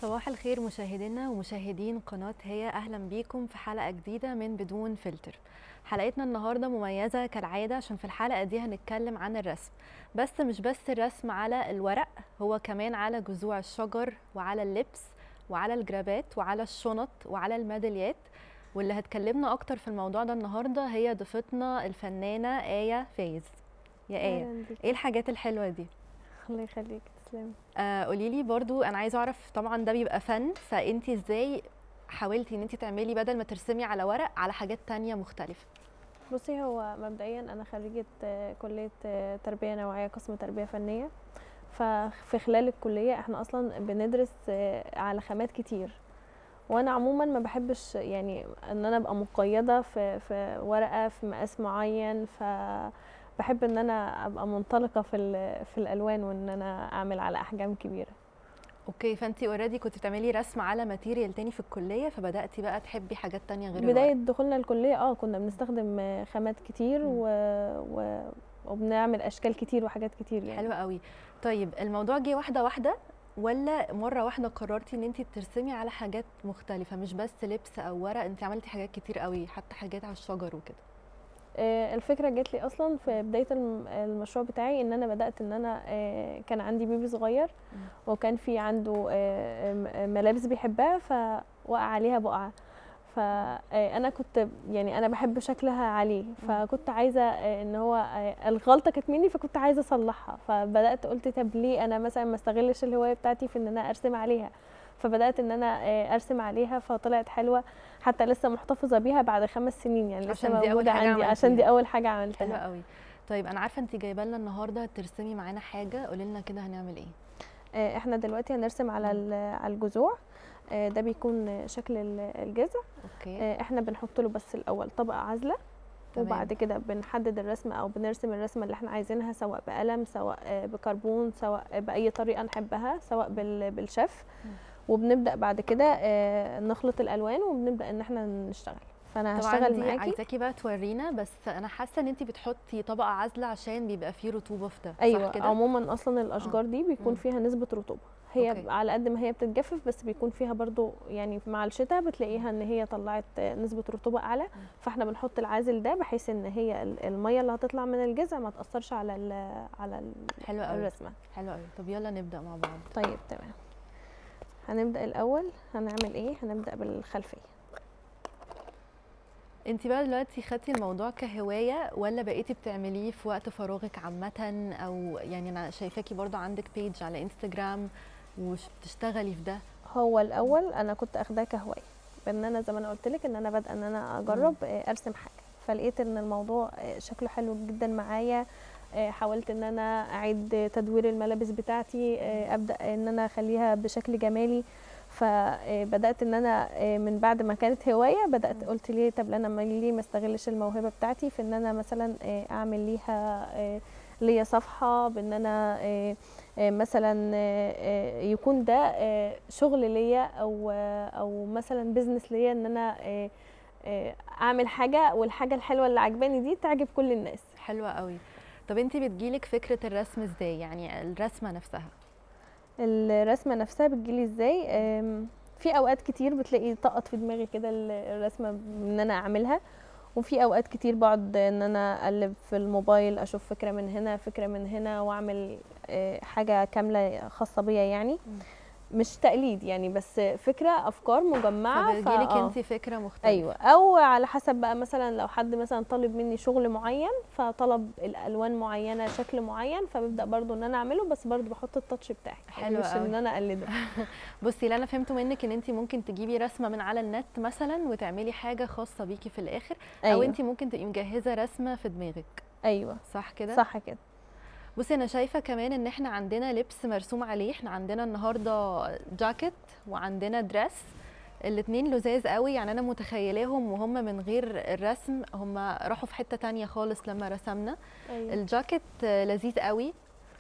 صباح الخير مشاهدينا ومشاهدين قناة هي أهلا بيكم في حلقة جديدة من بدون فلتر حلقتنا النهاردة مميزة كالعادة عشان في الحلقة دي هنتكلم عن الرسم بس مش بس الرسم على الورق هو كمان على جذوع الشجر وعلى اللبس وعلى الجرابات وعلى الشنط وعلى الميداليات واللي هتكلمنا أكتر في الموضوع ده النهاردة هي ضيفتنا الفنانة آية فايز يا آية أهلاً بيك. ايه الحاجات الحلوة دي؟ الله يخليك تسلمي آه قولي لي برضو انا عايزه اعرف طبعا ده بيبقى فن فانت ازاي حاولتي ان انت تعملي بدل ما ترسمي على ورق على حاجات تانية مختلفه بصي هو مبدئيا انا خريجه آه، كليه آه، تربيه نوعيه قسم تربيه فنيه ففي خلال الكليه احنا اصلا بندرس آه، على خامات كتير وانا عموما ما بحبش يعني ان انا ابقى مقيده في في ورقه في مقاس معين ف بحب ان انا ابقى منطلقه في ال- في الالوان وان انا اعمل على احجام كبيره اوكي فانت اوريدي كنت بتعملي رسم على ماتيريال تاني في الكليه فبداتي بقى تحبي حاجات تانية غير بداية الورق. دخولنا الكلية اه كنا بنستخدم آه، خامات كتير مم. و... و... وبنعمل اشكال كتير وحاجات كتير يعني حلو قوي طيب الموضوع جه واحده واحده ولا مره واحده قررتي ان انت ترسمي على حاجات مختلفه مش بس لبس او ورق انت عملتي حاجات كتير قوي حتى حاجات على الشجر وكده آه، الفكرة جات لي اصلا في بداية الم- المشروع بتاعي ان انا بدأت ان انا آه، كان عندي بيبي صغير مم. وكان في عنده آه، م- ملابس بيحبها فوقع عليها بقعة فانا كنت يعني انا بحب شكلها عليه فكنت عايزه آه، ان هو آه، الغلطه كانت مني فكنت عايزه اصلحها فبدات قلت طب ليه انا مثلا ما استغلش الهوايه بتاعتي في ان انا ارسم عليها فبدات ان انا آه، ارسم عليها فطلعت حلوه حتى لسه محتفظه بيها بعد خمس سنين يعني لسه عشان دي أول موجوده حاجة عندي عشان دي عملتيها. اول حاجه حلو عملتها قوي طيب انا عارفه انت جايبه لنا النهارده ترسمي معانا حاجه قولي لنا كده هنعمل ايه آه، احنا دلوقتي هنرسم على ال- على الجذوع آه، ده بيكون شكل ال- الجذع اوكي آه، احنا بنحط له بس الاول طبقه عازله تمام. وبعد كده بنحدد الرسمه او بنرسم الرسمه اللي احنا عايزينها سواء بقلم سواء آه، بكربون سواء باي طريقه نحبها سواء بال- بالشف مم. وبنبدا بعد كده آه، نخلط الالوان وبنبدا ان احنا نشتغل فانا طبعا هشتغل دي معاكي عايزاكي بقى تورينا بس انا حاسه ان انت بتحطي طبقه عازله عشان بيبقى فيه رطوبه في ده ايوه صح كده عموما اصلا الاشجار دي بيكون مم. فيها نسبه رطوبه هي أوكي. على قد ما هي بتتجفف بس بيكون فيها برضو يعني مع الشتاء بتلاقيها ان هي طلعت آه، نسبه رطوبه اعلى فاحنا بنحط العازل ده بحيث ان هي ال- الميه اللي هتطلع من الجذع ما تاثرش على ال على ال حلو قوي الرسمه حلو قوي طب يلا نبدا مع بعض طيب تمام هنبدا الاول هنعمل ايه هنبدا بالخلفيه انت بقى دلوقتي خدتي الموضوع كهوايه ولا بقيتي بتعمليه في وقت فراغك عامه او يعني انا شايفاكي برضو عندك بيج على انستجرام وبتشتغلي في ده هو الاول انا كنت اخداه كهوايه بان انا زي ما انا قلت لك ان انا بادئه ان انا اجرب آه، ارسم حاجه فلقيت ان الموضوع آه، شكله حلو جدا معايا آه، حاولت ان انا اعيد تدوير الملابس بتاعتي آه، ابدا ان انا اخليها بشكل جمالي فبدات ان انا آه، من بعد ما كانت هوايه بدات مم. قلت ليه طب انا ما ليه ما استغلش الموهبه بتاعتي في ان انا مثلا آه، اعمل ليها آه، ليا صفحه بان انا آه، آه، مثلا آه، آه، يكون ده آه، شغل ليا او آه، او مثلا بزنس ليا ان انا آه، آه، اعمل حاجه والحاجه الحلوه اللي عجباني دي تعجب كل الناس حلوه قوي طب انت بتجيلك فكره الرسم ازاي يعني الرسمه نفسها الرسمه نفسها بتجيلي ازاي آم، في اوقات كتير بتلاقي طقط في دماغي كده ال- الرسمه ان انا اعملها وفي اوقات كتير بقعد ان انا اقلب في الموبايل اشوف فكره من هنا فكره من هنا واعمل آه، حاجه كامله خاصه بيا يعني مم. مش تقليد يعني بس فكره افكار مجمعه فبتجيلك فآه. انت فكره مختلفه ايوه او على حسب بقى مثلا لو حد مثلا طالب مني شغل معين فطلب الالوان معينه شكل معين فببدا برضو ان انا اعمله بس برضو بحط التاتش بتاعي يعني حلو مش قوي. ان انا اقلده بصي اللي انا فهمته منك ان انت ممكن تجيبي رسمه من على النت مثلا وتعملي حاجه خاصه بيكي في الاخر ايوه او انت ممكن تبقي مجهزه رسمه في دماغك ايوه صح كده صح كده بصي انا شايفه كمان ان احنا عندنا لبس مرسوم عليه احنا عندنا النهارده جاكيت وعندنا دريس الاتنين لذاذ قوي يعني انا متخيلاهم وهم من غير الرسم هم راحوا في حته تانية خالص لما رسمنا ايوه الجاكيت لذيذ قوي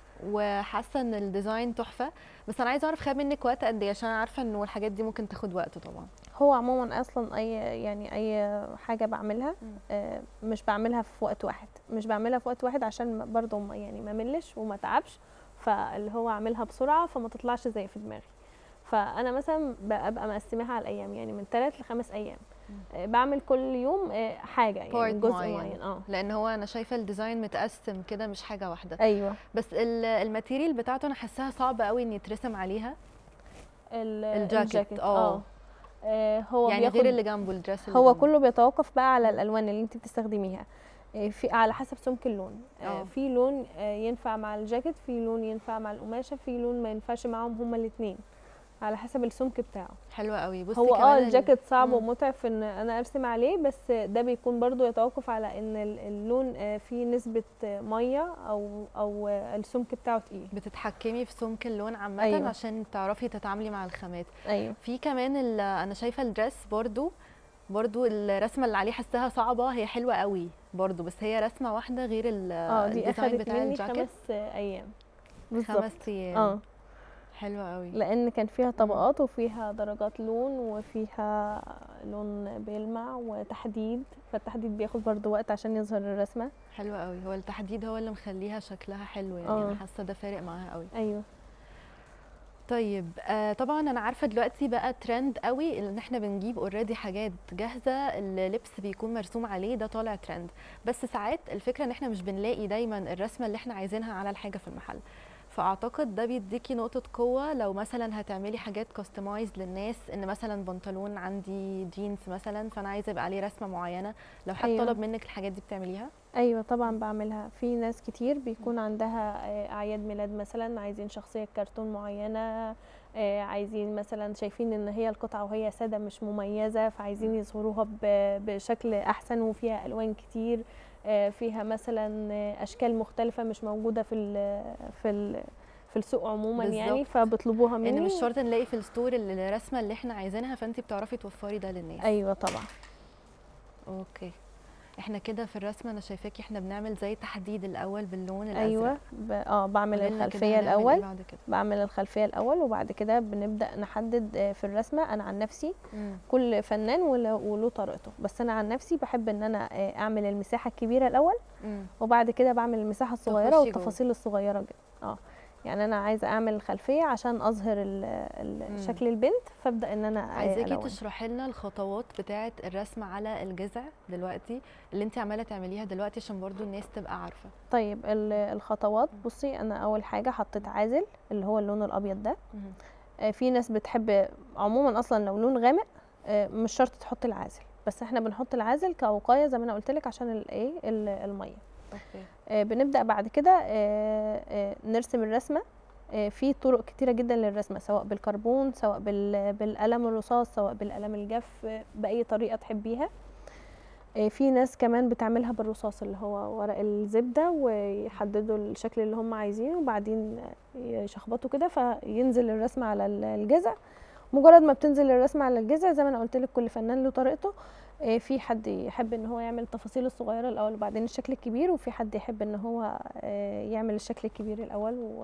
وحاسه ان الديزاين تحفه بس انا عايزه اعرف خد منك وقت قد ايه عشان أنا عارفه انه الحاجات دي ممكن تاخد وقت طبعا هو عموما اصلا اي يعني اي حاجه بعملها مم. آه، مش بعملها في وقت واحد مش بعملها في وقت واحد عشان ما- برضو ما- يعني ما ملش وما تعبش فاللي هو اعملها بسرعه فما تطلعش زي في دماغي فانا مثلا ببقى مقسماها على الايام يعني من ثلاث لخمس ايام مم. آه، بعمل كل يوم آه، حاجه يعني Part جزء معين. معين اه لان هو انا شايفه الديزاين متقسم كده مش حاجه واحده ايوه بس ال- الماتيريال بتاعته انا حاساها صعبه قوي ان يترسم عليها ال- الجاكيت، آه. اه آه، هو يعني بياخد غير اللي جنبه الدريس اللي هو جنبه. كله بيتوقف بقى على الالوان اللي انت بتستخدميها آه، في على حسب سمك اللون اه. آه، في لون آه، ينفع مع الجاكيت في لون ينفع مع القماشه في لون ما ينفعش معاهم هما الاثنين على حسب السمك بتاعه حلوه قوي بصي هو كمان اه ال- الجاكيت صعب مم. ومتعب في ان انا ارسم عليه بس ده بيكون برضو يتوقف على ان ال- اللون آه، فيه نسبه آه، ميه او او آه، السمك بتاعه تقيل بتتحكمي في سمك اللون عامه أيوة. عشان تعرفي تتعاملي مع الخامات ايوه في كمان ال- انا شايفه الدريس برضو برضو الرسمه اللي عليه حاساها صعبه هي حلوه قوي برضو بس هي رسمه واحده غير ال- اه دي الديزاين اخدت بتاع مني الجاكيت خمس آه، ايام بالظبط خمس ايام اه حلوه قوي لان كان فيها طبقات وفيها درجات لون وفيها لون بيلمع وتحديد فالتحديد بياخد برضو وقت عشان يظهر الرسمه حلوه قوي هو التحديد هو اللي مخليها شكلها حلو يعني اه. انا حاسه ده فارق معاها قوي ايوه طيب آه طبعا انا عارفه دلوقتي بقى ترند قوي ان احنا بنجيب اوريدي حاجات جاهزه اللبس بيكون مرسوم عليه ده طالع ترند بس ساعات الفكره ان احنا مش بنلاقي دايما الرسمه اللي احنا عايزينها على الحاجه في المحل فاعتقد ده بيديكي نقطه قوه لو مثلا هتعملي حاجات كاستمايز للناس ان مثلا بنطلون عندي جينز مثلا فانا عايزه يبقى عليه رسمه معينه لو حد أيوة. طلب منك الحاجات دي بتعمليها ايوه طبعا بعملها في ناس كتير بيكون عندها آه، اعياد ميلاد مثلا عايزين شخصيه كرتون معينه آه، عايزين مثلا شايفين ان هي القطعه وهي ساده مش مميزه فعايزين يظهروها ب- بشكل احسن وفيها الوان كتير آه، فيها مثلا آه، اشكال مختلفه مش موجوده في ال في ال في السوق عموما يعني بالظبط. فبيطلبوها مني ان مش شرط نلاقي في الستور الرسمه اللي احنا عايزينها فانت بتعرفي توفري ده للناس ايوه طبعا اوكي احنا كده في الرسمه انا شايفاكي احنا بنعمل زي تحديد الاول باللون الازرق ايوه ب... اه بعمل قولي لنا كده الخلفيه هنعمل إيه الاول بعد كده بعمل الخلفيه الاول وبعد كده بنبدا نحدد آه، في الرسمه انا عن نفسي مم. كل فنان وله وله طريقته بس انا عن نفسي بحب ان انا آه، اعمل المساحه الكبيره الاول مم. وبعد كده بعمل المساحه الصغيره تخشي جوه. والتفاصيل الصغيره جدا اه يعني انا عايزه اعمل الخلفيه عشان اظهر ال- ال- مم. شكل البنت فابدا ان انا آه، عايزاكي ألون. تشرحي لنا الخطوات بتاعه الرسم على الجذع دلوقتي اللي انت عماله تعمليها دلوقتي عشان برضو الناس تبقى عارفه طيب ال- الخطوات بصي انا اول حاجه حطيت عازل اللي هو اللون الابيض ده مم. آه، في ناس بتحب عموما اصلا لو لون غامق آه، مش شرط تحط العازل بس احنا بنحط العازل كوقايه زي ما انا قلت لك عشان الايه ال- الميه اوكي آه، بنبدا بعد كده آه، آه، نرسم الرسمه آه، في طرق كتيره جدا للرسمه سواء بالكربون سواء بال- بالقلم الرصاص سواء بالقلم الجاف آه، باي طريقه تحبيها آه، في ناس كمان بتعملها بالرصاص اللي هو ورق الزبده ويحددوا الشكل اللي هم عايزينه وبعدين يشخبطوا كده فينزل الرسمه على ال- الجذع مجرد ما بتنزل الرسمه على الجذع زي ما انا قلت لك كل فنان له طريقته آه، في حد يحب ان هو يعمل التفاصيل الصغيره الاول وبعدين الشكل الكبير وفي حد يحب ان هو آه، يعمل الشكل الكبير الاول و-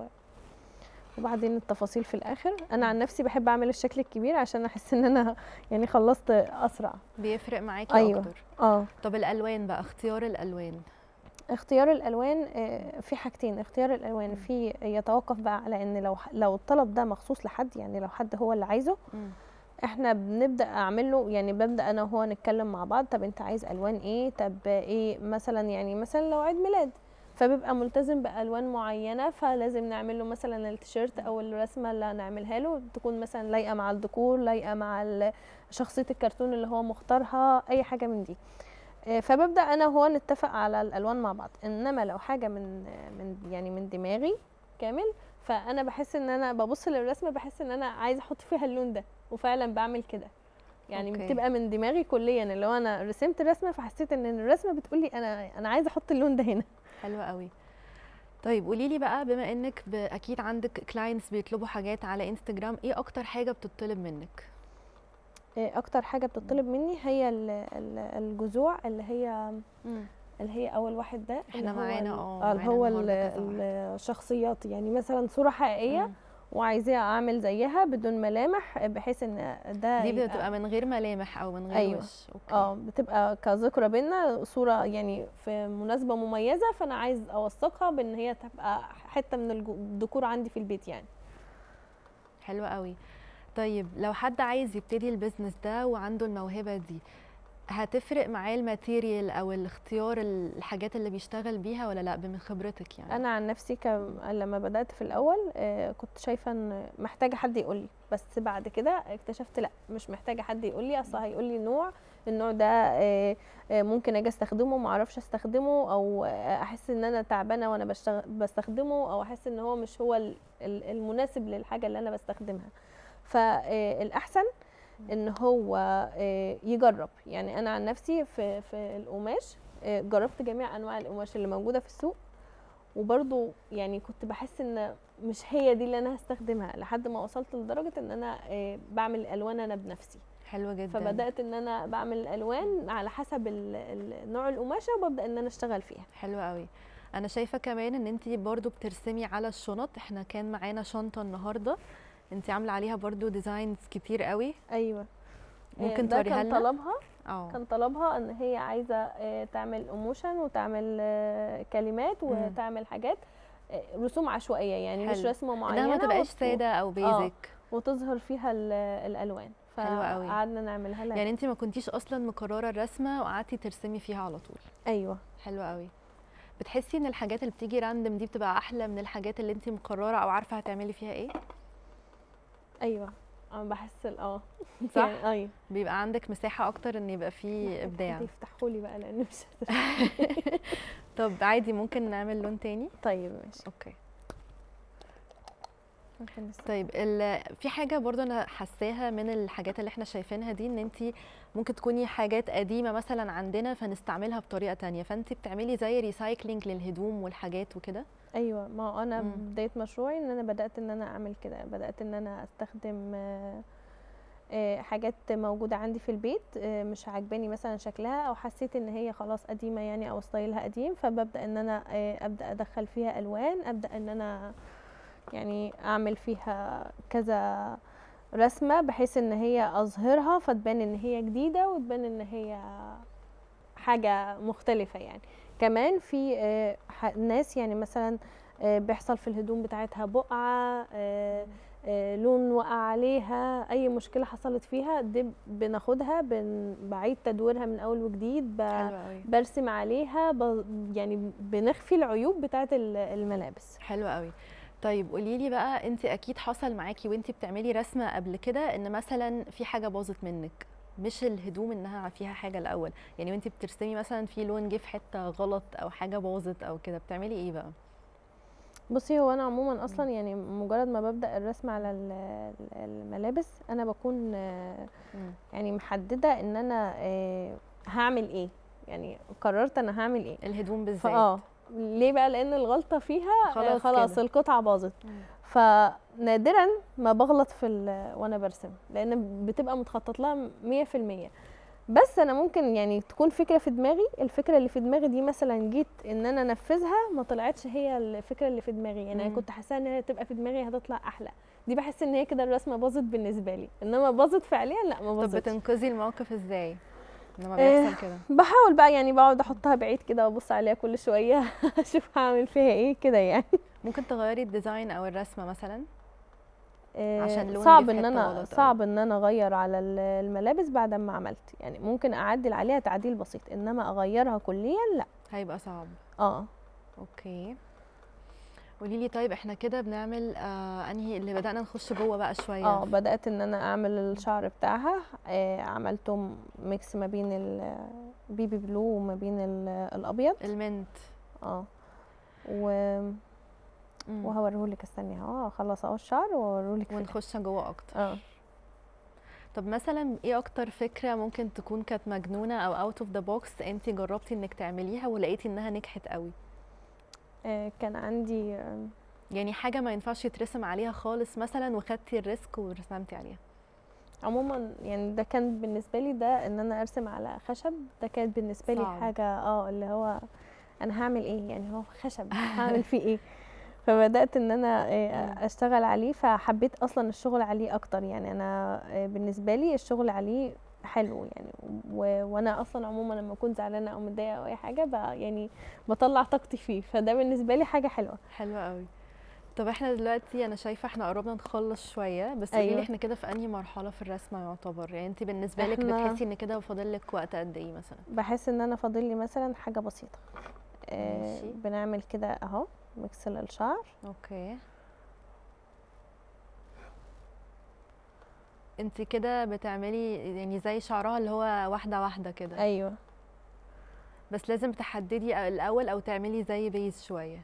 وبعدين التفاصيل في الاخر انا عن نفسي بحب اعمل الشكل الكبير عشان احس ان انا يعني خلصت اسرع بيفرق معاكي أيوة. اكتر اه طب الالوان بقى اختيار الالوان اختيار الالوان آه، في حاجتين اختيار الالوان في يتوقف بقى على ان لو لو الطلب ده مخصوص لحد يعني لو حد هو اللي عايزه مم. احنا بنبدا اعمل له يعني ببدا انا وهو نتكلم مع بعض طب انت عايز الوان ايه طب ايه مثلا يعني مثلا لو عيد ميلاد فبيبقى ملتزم بالوان معينه فلازم نعمل له مثلا التيشيرت او الرسمه اللي هنعملها له تكون مثلا لايقه مع الديكور لايقه مع ال- شخصيه الكرتون اللي هو مختارها اي حاجه من دي آه، فببدا انا وهو نتفق على الالوان مع بعض انما لو حاجه من من يعني من دماغي كامل فانا بحس ان انا ببص للرسمه بحس ان انا عايزه احط فيها اللون ده وفعلا بعمل كده يعني أوكي. بتبقى من دماغي كليا اللي هو انا رسمت رسمه فحسيت ان الرسمه بتقولي انا انا عايزه احط اللون ده هنا حلوة قوي طيب قولي لي بقى بما انك ب... اكيد عندك كلاينتس بيطلبوا حاجات على انستجرام ايه اكتر حاجه بتطلب منك إيه اكتر حاجه بتطلب مني هي ال- ال- الجذوع اللي هي اللي هي اول واحد ده إحنا اللي هو معانا ال- اه آه، اللي معانا هو النهاردة كذا ال- واحد. الشخصيات يعني مثلا صوره حقيقيه مم. وعايزاها اعمل زيها بدون ملامح بحيث ان ده دي يبقى- بتبقى من غير ملامح او من غير أيوة. وش اوكي اه بتبقى كذكرى بينا صوره يعني في مناسبه مميزه فانا عايز اوثقها بان هي تبقى حته من الجو- الديكور عندي في البيت يعني حلوة قوي طيب لو حد عايز يبتدي البيزنس ده وعنده الموهبة دي هتفرق معاه الماتيريال او الاختيار الحاجات اللي بيشتغل بيها ولا لا من خبرتك يعني انا عن نفسي ك... لما بدات في الاول آه، كنت شايفه ان محتاجه حد يقول لي بس بعد كده اكتشفت لا مش محتاجه حد يقول لي اصل هيقول لي نوع النوع ده آه، آه، ممكن اجي استخدمه ما اعرفش استخدمه او آه، احس ان انا تعبانه وانا بشتغل بستخدمه او احس ان هو مش هو ال- ال- المناسب للحاجه اللي انا بستخدمها فالاحسن ان هو آه، يجرب يعني انا عن نفسي في في القماش آه، جربت جميع انواع القماش اللي موجوده في السوق وبرضو يعني كنت بحس ان مش هي دي اللي انا هستخدمها لحد ما وصلت لدرجه ان انا آه، بعمل الالوان انا بنفسي حلوة جدا فبدات ان انا بعمل الالوان على حسب ال- ال- نوع القماشه وببدا ان انا اشتغل فيها حلوة قوي انا شايفة كمان ان انتي برضو بترسمي على الشنط احنا كان معانا شنطة النهاردة انتي عاملة عليها برضو ديزاينز كتير قوي ايوه آه، ممكن ده توريها كان لنا طلبها اه كان طلبها ان هي عايزه آه، تعمل ايموشن وتعمل آه، كلمات مم. وتعمل حاجات آه، رسوم عشوائيه يعني مش حلو. رسمه معينه انها ما تبقاش وت- سادة او بيزك وتظهر فيها ال- الالوان حلوة قوي. فقعدنا نعملها لها يعني انتي ما كنتيش اصلا مقررة الرسمة وقعدتي ترسمي فيها على طول ايوه حلوة قوي بتحسي ان الحاجات اللي بتيجي راندم دي بتبقى احلى من الحاجات اللي انتي مقررة او عارفة هتعملي فيها ايه ايوه انا بحس ال- اه صح؟ يعني ايوه بيبقى عندك مساحة اكتر ان يبقى فيه ابداع يفتحوا لي بقى لان مش قادرة. طب عادي ممكن نعمل لون تاني طيب ماشي اوكي ممكن نستنى. طيب ال- في حاجة برضو أنا حاساها من الحاجات اللي احنا شايفينها دي إن أنت ممكن تكوني حاجات قديمة مثلا عندنا فنستعملها بطريقة تانية فأنت بتعملي زي ريسايكلينج للهدوم والحاجات وكده ايوه ما هو انا مم. بدايه مشروعي ان انا بدات ان انا اعمل كده بدات ان انا استخدم آه، آه، حاجات موجوده عندي في البيت آه، مش عاجباني مثلا شكلها او حسيت ان هي خلاص قديمه يعني او ستايلها قديم فببدا ان انا آه، ابدا ادخل فيها الوان ابدا ان انا يعني اعمل فيها كذا رسمه بحيث ان هي اظهرها فتبان ان هي جديده وتبان ان هي حاجه مختلفه يعني كمان في آه، ح- ناس يعني مثلا آه، بيحصل في الهدوم بتاعتها بقعة آه، آه، لون وقع عليها أي مشكلة حصلت فيها دي بناخدها بن- بعيد تدويرها من أول وجديد ب- حلوة قوي برسم عليها ب- يعني بنخفي العيوب بتاعت ال- الملابس حلوة قوي طيب قولي لي بقى انت اكيد حصل معاكي وانت بتعملي رسمه قبل كده ان مثلا في حاجه باظت منك مش الهدوم انها فيها حاجه الاول يعني وانت بترسمي مثلا في لون جه في حته غلط او حاجه باظت او كده بتعملي ايه بقى بصي هو أنا عموما أصلا يعني مجرد ما ببدأ الرسم على ال- ال- الملابس أنا بكون آه، مم. يعني محددة إن أنا آه، هعمل إيه يعني قررت أنا هعمل إيه الهدوم بالذات فاه ليه بقى لان الغلطه فيها خلاص خلاص, خلاص كده. القطعه باظت مم. فنادرا ما بغلط في ال- وانا برسم لان بتبقى متخطط لها 100% بس انا ممكن يعني تكون فكره في دماغي الفكره اللي في دماغي دي مثلا جيت ان انا انفذها ما طلعتش هي الفكره اللي في دماغي يعني انا مم. كنت حاساها ان هي تبقى في دماغي هتطلع احلى دي بحس ان هي كده الرسمه باظت بالنسبه لي انما باظت فعليا لا ما طب باظتش بتنقذي الموقف ازاي لما آه، بيحصل كده بحاول بقى يعني بقعد احطها بعيد كده وابص عليها كل شويه اشوف هعمل فيها ايه كده يعني ممكن تغيري الديزاين او الرسمه مثلا آه، عشان لون صعب جه في ان حتة انا غلط أو- صعب ان انا اغير على ال- الملابس بعد ما عملت يعني ممكن اعدل عليها تعديل بسيط انما اغيرها كليا لا هيبقى صعب اه اوكي قولي لي طيب احنا كده بنعمل آه انهي اللي بدأنا نخش جوه بقى شويه اه بدات ان انا اعمل الشعر بتاعها آه عملته م- ميكس ما بين البيبي بلو وما بين ال- الابيض المنت اه و... مم. وهوريهولك استني اه خلص اهو الشعر واوريهولك في الآخر. ونخش جوه اكتر اه طب مثلا ايه اكتر فكره ممكن تكون كانت مجنونه او اوت اوف ذا بوكس انت جربتي انك تعمليها ولقيتي انها نجحت قوي آه، كان عندي آه، يعني حاجه ما ينفعش يترسم عليها خالص مثلا وخدتي الريسك ورسمتي عليها عموما يعني ده كان بالنسبه لي ده ان انا ارسم على خشب ده كانت بالنسبه لي صعب. حاجه اه اللي هو انا هعمل ايه يعني هو خشب هعمل فيه ايه فبدات ان انا مم. آه، اشتغل عليه فحبيت اصلا الشغل عليه اكتر يعني انا آه، بالنسبه لي الشغل عليه حلو يعني و... وانا اصلا عموما لما اكون زعلانه او متضايقه او اي حاجه ب... يعني بطلع طاقتي فيه فده بالنسبه لي حاجه حلوه حلوه قوي طب احنا دلوقتي انا شايفه احنا قربنا نخلص شويه بس قولي لي أيوة. احنا كده في انهي مرحله في الرسمه يعتبر يعني انت بالنسبه لك إحنا- بتحسي ان كده فاضل لك وقت قد ايه مثلا بحس ان انا فاضل لي مثلا حاجه بسيطه آه ماشي. بنعمل كده اهو ميكس للشعر اوكي انت كده بتعملي يعني زي شعرها اللي هو واحده واحده كده ايوه بس لازم تحددي الاول او تعملي زي بيز شويه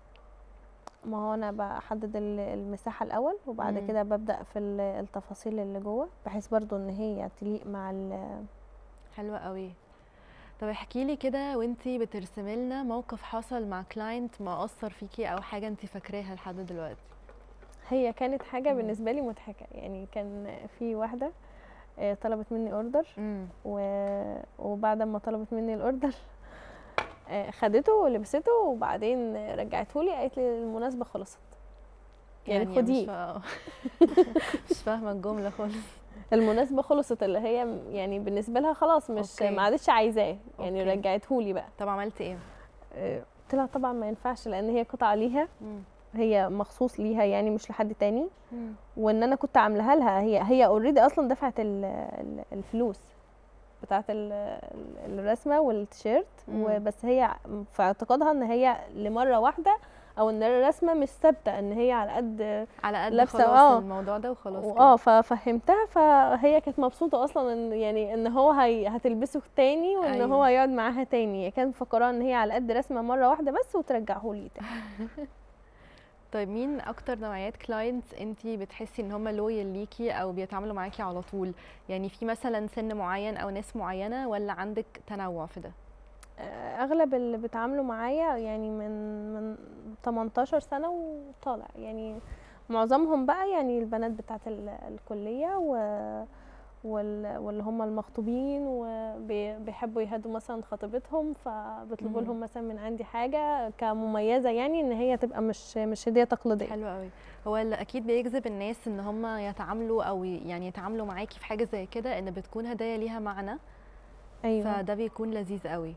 ما هو انا بحدد ال- المساحه الاول وبعد مم. كده ببدا في ال- التفاصيل اللي جوه بحيث برضو ان هي تليق مع ال- حلوة قوي طب احكي لي كده وانتي بترسمي لنا موقف حصل مع كلاينت ما اثر فيكي او حاجه انتي فاكراها لحد دلوقتي هي كانت حاجه مم. بالنسبه لي مضحكه يعني كان في واحده آه، طلبت مني اوردر امم و- وبعد ما طلبت مني الاوردر آه، خدته ولبسته وبعدين رجعته لي قالت لي المناسبه خلصت يعني مش, خديه فا... مش فاهمه الجمله خالص المناسبه خلصت اللي هي م- يعني بالنسبه لها خلاص مش أوكي. ما عادتش عايزاه يعني أوكي. رجعته لي بقى طب عملتي ايه آه، قلت لها طبعا ما ينفعش لان هي قطعه ليها مم. هي مخصوص ليها يعني مش لحد تاني مم. وان انا كنت عاملاها لها هي هي اوريدي اصلا دفعت ال- ال- الفلوس بتاعت ال- ال- الرسمه والتيشيرت مم. وبس هي في اعتقادها ان هي لمره واحده او ان الرسمه مش ثابته ان هي على قد على قد لابسة، خلاص آه. الموضوع ده وخلاص اه ففهمتها فهي كانت مبسوطه اصلا ان يعني ان هو هي هتلبسه تاني وان أيوة. هو يقعد معاها تاني هي كانت مفكراه ان هي على قد رسمه مره واحده بس وترجعه لي تاني طيب مين اكتر نوعيات كلاينتس انتي بتحسي ان هم لويال ليكي او بيتعاملوا معاكي على طول يعني في مثلا سن معين او ناس معينه ولا عندك تنوع في ده اغلب اللي بيتعاملوا معايا يعني من من 18 سنه وطالع يعني معظمهم بقى يعني البنات بتاعت ال- الكليه و وال- واللي هم المخطوبين وبيحبوا يهدوا مثلا خطيبتهم فبيطلبوا مم. لهم مثلا من عندي حاجه كمميزه يعني ان هي تبقى مش مش هديه تقليديه حلو قوي هو اللي اكيد بيجذب الناس ان هم يتعاملوا او يعني يتعاملوا معاكي في حاجه زي كده ان بتكون هدايا ليها معنى ايوه فده بيكون لذيذ قوي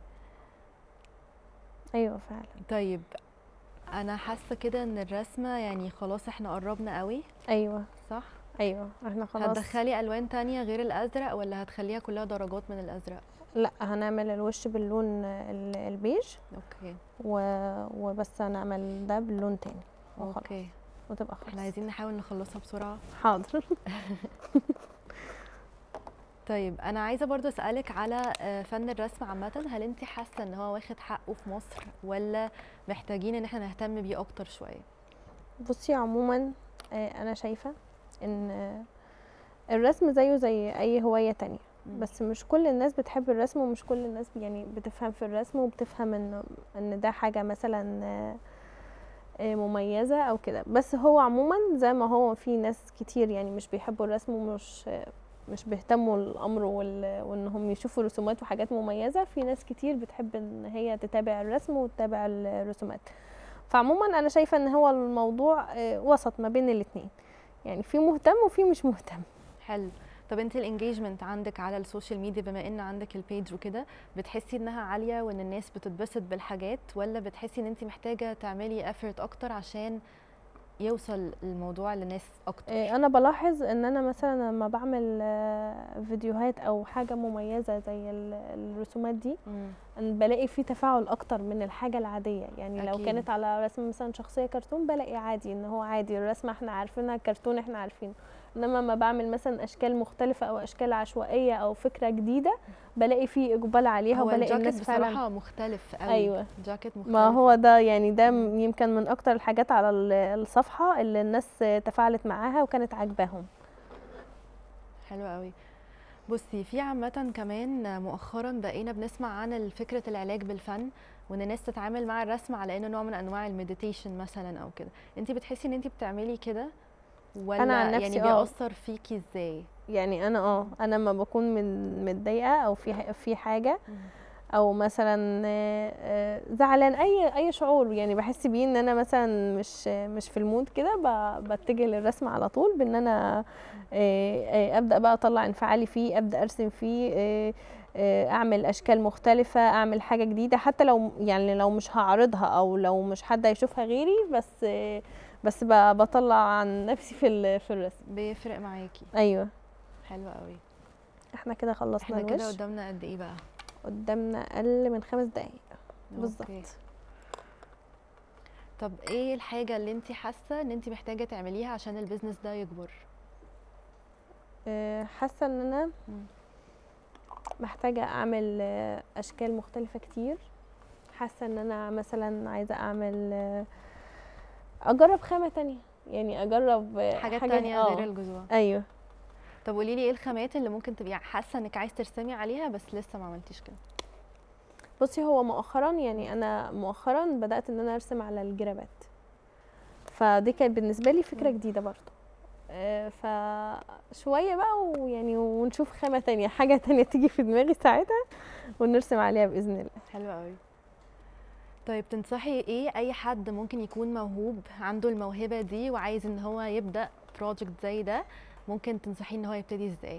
ايوه فعلا طيب انا حاسه كده ان الرسمه يعني خلاص احنا قربنا قوي ايوه صح ايوه احنا خلاص هتدخلي الوان تانية غير الازرق ولا هتخليها كلها درجات من الازرق لا هنعمل الوش باللون ال- البيج اوكي و... وبس هنعمل ده باللون تاني وخلاص اوكي وتبقى خلاص احنا عايزين نحاول نخلصها بسرعه حاضر طيب انا عايزه برضو اسالك على آه، فن الرسم عامه هل انت حاسه ان هو واخد حقه في مصر ولا محتاجين ان احنا نهتم بيه اكتر شويه بصي عموما آه، انا شايفه ان آه، الرسم زيه زي اي هوايه تانية مم. بس مش كل الناس بتحب الرسم ومش كل الناس يعني بتفهم في الرسم وبتفهم ان ان ده حاجه مثلا آه، آه، مميزه او كده بس هو عموما زي ما هو في ناس كتير يعني مش بيحبوا الرسم ومش آه، مش بيهتموا الامر وال- وانهم يشوفوا رسومات وحاجات مميزه في ناس كتير بتحب ان هي تتابع الرسم وتتابع الرسومات فعموما انا شايفه ان هو الموضوع آه، وسط ما بين الاتنين يعني في مهتم وفي مش مهتم حلو طب انت الانجيجمنت عندك على السوشيال ميديا بما ان عندك البيج وكده بتحسي انها عاليه وان الناس بتتبسط بالحاجات ولا بتحسي ان انت محتاجه تعملي افورت اكتر عشان يوصل الموضوع لناس اكتر آه، انا بلاحظ ان انا مثلا لما بعمل آه، فيديوهات او حاجه مميزه زي ال- الرسومات دي مم. أنا بلاقي في تفاعل اكتر من الحاجه العاديه يعني لو أكيد. كانت على رسم مثلا شخصيه كرتون بلاقي عادي ان هو عادي الرسمه احنا عارفينها كرتون احنا عارفينه انما لما بعمل مثلا اشكال مختلفه او اشكال عشوائيه او فكره جديده بلاقي في اقبال عليها هو وبلاقي الجاكيت الناس فعلا بصراحه مختلف قوي أيوة. جاكيت مختلف ما هو ده يعني ده مم. م- يمكن من اكتر الحاجات على ال- الصفحه اللي الناس تفاعلت معاها وكانت عاجباهم حلو قوي بصي في عامة كمان مؤخرا بقينا بنسمع عن فكرة العلاج بالفن وان الناس تتعامل مع الرسم على انه نوع من انواع المديتيشن مثلا او كده انت بتحسي ان انت بتعملي كده ولا أنا عن يعني نفسي آه. بيأثر فيكي ازاي يعني انا اه انا لما بكون من متضايقه او في ح- في حاجه او مثلا آه، آه، زعلان اي اي شعور يعني بحس بيه ان انا مثلا مش مش في المود كده ب- بتجه للرسم على طول بان انا آه، آه، ابدا بقى اطلع انفعالي فيه ابدا ارسم فيه آه، آه، اعمل اشكال مختلفه اعمل حاجه جديده حتى لو يعني لو مش هعرضها او لو مش حد هيشوفها غيري بس آه، بس ب- بطلع عن نفسي في ال- في الرسم بيفرق معاكي ايوه حلو قوي احنا كده خلصنا احنا كده الوش قدامنا قد ايه بقى قدامنا اقل من خمس دقايق أوكي. بالظبط طب ايه الحاجه اللي انت حاسه ان انت محتاجه تعمليها عشان البيزنس ده يكبر آه، حاسه ان انا مم. محتاجه اعمل آه، اشكال مختلفه كتير حاسه ان انا مثلا عايزه اعمل آه، اجرب خامه تانية يعني اجرب آه، حاجات حاجة- تانية آه، غير الجذوع ايوه طب قولي لي ايه الخامات اللي ممكن تبقي حاسه انك عايز ترسمي عليها بس لسه ما عملتيش كده بصي هو مؤخرا يعني انا مؤخرا بدات ان انا ارسم على الجرابات فدي كانت بالنسبه لي فكره مم. جديده برضو آه، فشويه بقى ويعني ونشوف خامه تانية حاجه تانية تيجي في دماغي ساعتها ونرسم عليها باذن الله حلو قوي طيب تنصحي ايه اي حد ممكن يكون موهوب عنده الموهبه دي وعايز ان هو يبدا بروجكت زي ده ممكن تنصحيه ان هو يبتدي ازاي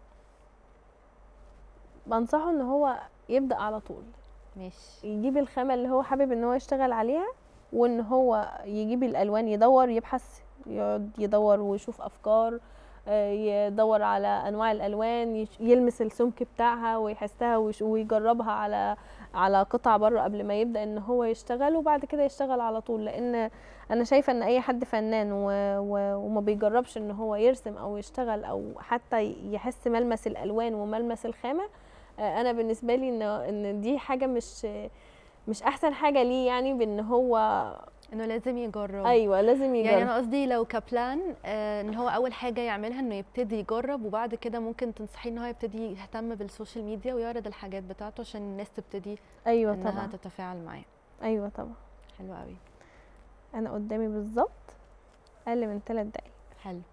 بنصحه ان هو يبدا على طول ماشي يجيب الخامه اللي هو حابب ان هو يشتغل عليها وان هو يجيب الالوان يدور يبحث يقعد يدور ويشوف افكار آه، يدور على انواع الالوان يش- يلمس السمك بتاعها ويحسها ويش- ويجربها على على قطع بره قبل ما يبدا ان هو يشتغل وبعد كده يشتغل على طول لان انا شايفه ان اي حد فنان و... و... وما بيجربش ان هو يرسم او يشتغل او حتى يحس ملمس الالوان وملمس الخامه آه، انا بالنسبه لي ان ان دي حاجه مش مش احسن حاجه ليه يعني بان هو انه لازم يجرب ايوه لازم يجرب يعني انا قصدي لو كبلان آه، ان هو اول حاجه يعملها انه يبتدي يجرب وبعد كده ممكن تنصحيه ان هو يبتدي يهتم بالسوشيال ميديا ويعرض الحاجات بتاعته عشان الناس تبتدي ايوه انها طبعا تتفاعل معاه ايوه طبعا حلو قوي انا قدامي بالظبط اقل من ثلاث دقايق حلو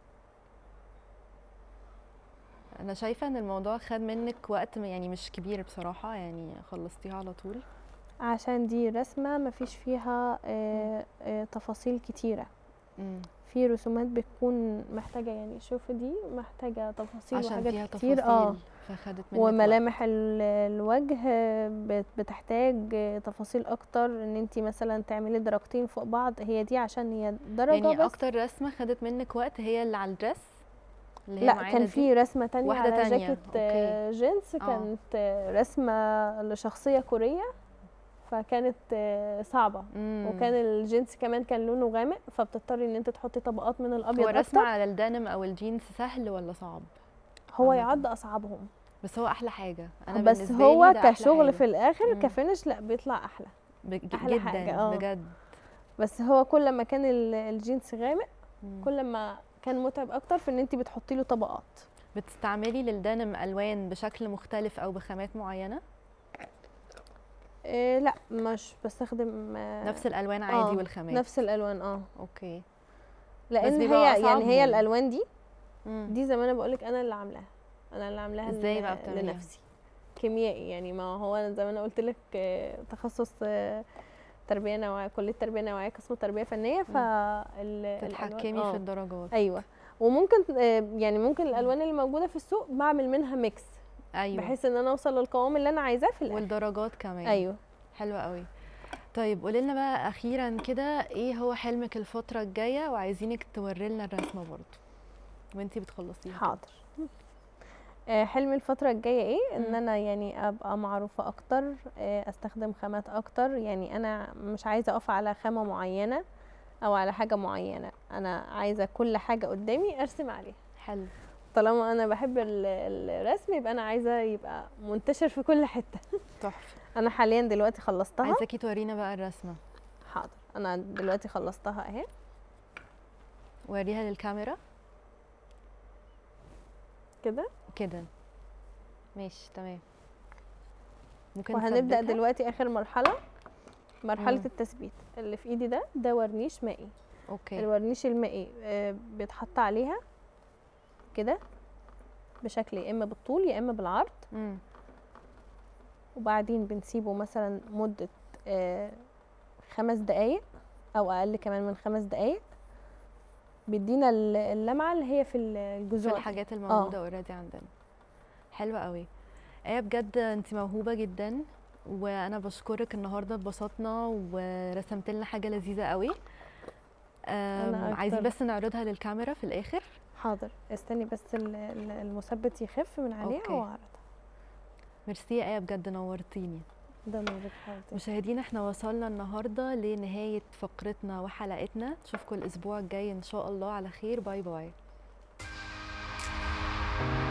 انا شايفه ان الموضوع خد منك وقت م- يعني مش كبير بصراحه يعني خلصتيها على طول عشان دي رسمه مفيش فيها آه، آه، تفاصيل كتيره امم في رسومات بتكون محتاجه يعني شوفي دي محتاجه تفاصيل عشان وحاجات فيها كتير تفاصيل اه فخدت منك وقت. وملامح ال- الوجه بت- بتحتاج تفاصيل اكتر ان انت مثلا تعملي درجتين فوق بعض هي دي عشان هي درجه يعني بس اكتر رسمه خدت منك وقت هي اللي على الدرس اللي هي لا معانا كان دي؟ في رسمه تانية واحدة على تانية، جاكيت أوكي. آه، جينز آه. كانت آه، رسمه لشخصيه كوريه فكانت آه، صعبه مم. وكان الجينز كمان كان لونه غامق فبتضطري ان انت تحطي طبقات من الابيض هو الرسم اكتر على الدانم او الجينز سهل ولا صعب هو عامة. يعد اصعبهم بس هو احلى حاجه انا بس بالنسبة هو لي ده أحلى كشغل حاجة. في الاخر مم. كفينش لا بيطلع احلى بج- أحلى جدا حاجة، آه. بجد بس هو كل ما كان ال- الجينز غامق مم. كل ما كان متعب اكتر في ان انت بتحطي له طبقات بتستعملي للدانم الوان بشكل مختلف او بخامات معينه إيه لا مش بستخدم آه، نفس الالوان عادي آه، والخامات نفس الالوان اه اوكي لان بيبقى هي أصعب يعني هي يعني. الالوان دي مم. دي زي ما انا بقولك انا اللي عاملاها انا اللي عاملاها إزاي ل- بقى بتعمليها؟ لنفسي كيميائي يعني ما هو انا زي ما انا قلت لك آه، تخصص آه، تربيه نوعيه كليه تربيه نوعيه قسم تربيه فنيه فال تتحكمي في الدرجات ايوه وممكن آه، يعني ممكن الالوان اللي موجوده في السوق بعمل منها ميكس ايوه بحيث ان انا اوصل للقوام اللي انا عايزاه في الاخر والدرجات كمان ايوه حلوة قوي طيب قولي لنا بقى اخيرا كده ايه هو حلمك الفتره الجايه وعايزينك توري لنا الرسمه برضو وانتي بتخلصيها حاضر آه، حلمي الفترة الجاية ايه ان مم. انا يعني ابقى معروفة اكتر آه، استخدم خامات اكتر يعني انا مش عايزة اقف على خامة معينة او على حاجة معينة انا عايزة كل حاجة قدامي ارسم عليها حلو طالما انا بحب ال- الرسم يبقى انا عايزة يبقى منتشر في كل حتة تحفه انا حاليا دلوقتي خلصتها عايزاكي تورينا بقى الرسمه حاضر انا دلوقتي خلصتها اهي وريها للكاميرا كده كده ماشي تمام ممكن وهنبدأ نثبتها؟ دلوقتي اخر مرحلة مرحلة مم. التثبيت اللي في ايدي ده ده ورنيش مائي اوكي الورنيش المائي آه، بيتحط عليها كده بشكل يا اما بالطول يا اما بالعرض امم وبعدين بنسيبه مثلا مدة آه، خمس دقايق او اقل كمان من خمس دقايق بيدينا ال- اللمعة اللي هي في ال- في الجذوع الحاجات الموجوده اوريدي عندنا حلوه قوي ايه بجد انت موهوبه جدا وانا بشكرك النهارده اتبسطنا ورسمت لنا حاجه لذيذه قوي أم، أنا عايزين أكتر. بس نعرضها للكاميرا في الاخر حاضر استني بس ال- ال- المثبت يخف من عليها أوكي. واعرضها ميرسي يا ايه بجد نورتيني ده نورك حاضر مشاهدينا احنا وصلنا النهارده لنهايه فقرتنا وحلقتنا نشوفكم الاسبوع الجاي ان شاء الله على خير باي باي